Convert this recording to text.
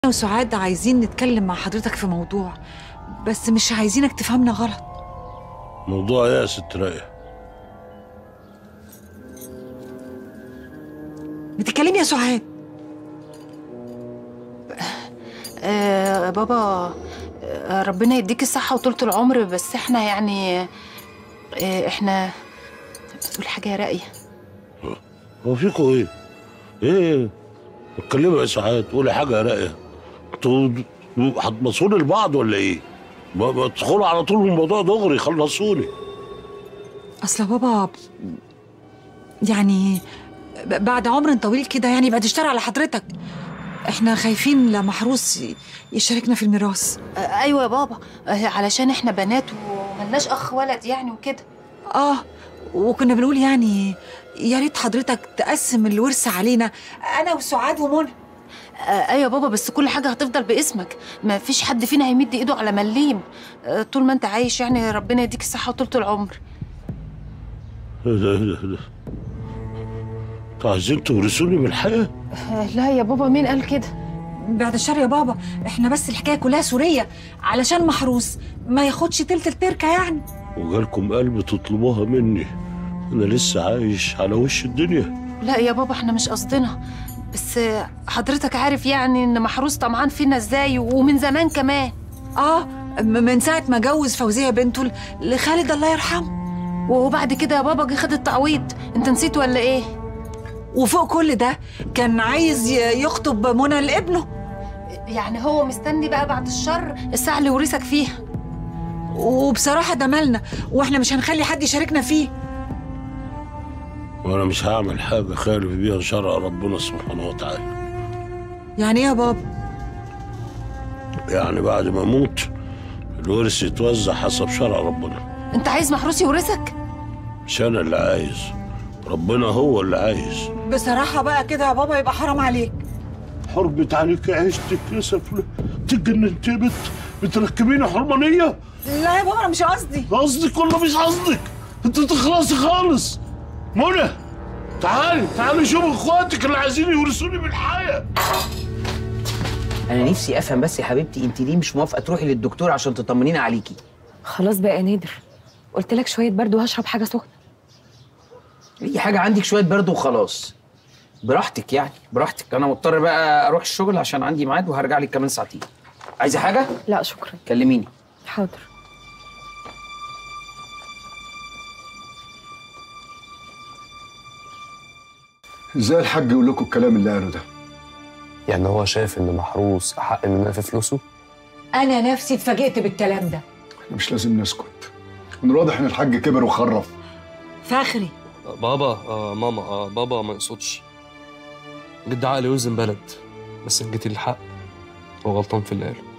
وسعاد عايزين نتكلم مع حضرتك في موضوع بس مش عايزينك تفهمنا غلط موضوع ايه يا ست رايه بتتكلمي يا سعاد آه بابا آه ربنا يديك الصحة وطولة العمر بس احنا يعني آه احنا بتقول حاجة يا راقية هو فيكوا ايه ايه اتكلموا يا سعاد قولي حاجه يا رايه انتوا هتبصوا لبعض ولا ايه ما ما تدخلوا على طول الموضوع دغري خلصوني اصل بابا يعني ب- بعد عمر طويل كده يعني بعد اشترى على حضرتك احنا خايفين لا محروس ي- يشاركنا في الميراث آه ايوه يا بابا آه علشان احنا بنات وملناش اخ ولد يعني وكده اه وكنا بنقول يعني يا ريت حضرتك تقسم الورث علينا انا وسعاد ومنى آه ايوه يا بابا بس كل حاجة هتفضل باسمك ما فيش حد فينا هيمد ايده على مليم آه طول ما انت عايش يعني ربنا يديك الصحة وطولة العمر ايه ده ايه ده إيه ده انتوا عايزين تورثوني من الحياه آه لا يا بابا مين قال كده بعد الشر يا بابا احنا بس الحكايه كلها سوريه علشان محروس ما ياخدش تلت التركه يعني وجالكم قلب تطلبوها مني انا لسه عايش على وش الدنيا لا يا بابا احنا مش قصدنا بس آه، حضرتك عارف يعني ان محروس طمعان فينا ازاي ومن زمان كمان اه م- من ساعه ما جوز فوزيه بنته ل- لخالد الله يرحمه وبعد كده يا بابا جه خد التعويض انت نسيت ولا ايه وفوق كل ده كان عايز ي- يخطب منى لابنه يعني هو مستني بقى بعد الشر الساعه اللي ورثك فيها وبصراحه ده مالنا واحنا مش هنخلي حد يشاركنا فيه وانا مش هعمل حاجه خالف بيها شرع ربنا سبحانه وتعالى يعني ايه يا بابا يعني بعد ما اموت الورث يتوزع حسب شرع ربنا انت عايز محروس يورثك مش انا اللي عايز ربنا هو اللي عايز بصراحه بقى كده يا بابا يبقى حرام عليك حربت عليك عيشتك يا سفلة تجننت يا بت بتركبيني حرمانية لا يا بابا انا مش قصدي قصدك ولا مش قصدك انت تخلصي خالص منى تعالي تعالي شوف اخواتك اللي عايزين يورثوني بالحياة انا نفسي افهم بس يا حبيبتي انت ليه مش موافقه تروحي للدكتور عشان تطمنينا عليكي خلاص بقى يا نادر قلت لك شويه برد وهشرب حاجه سخنه اي حاجه عندك شويه برد وخلاص براحتك يعني براحتك انا مضطر بقى اروح الشغل عشان عندي ميعاد وهرجع لك كمان ساعتين عايزه حاجه لا شكرا كلميني حاضر ازاي الحاج يقول لكم الكلام اللي قاله ده يعني هو شايف ان محروس احق مننا في فلوسه انا نفسي اتفاجئت بالكلام ده احنا مش لازم نسكت من الواضح ان الحاج كبر وخرف فخري بابا آه ماما آه بابا ما يقصدش جد عقل يوزن بلد بس ان جيتي للحق هو غلطان في اللي قاله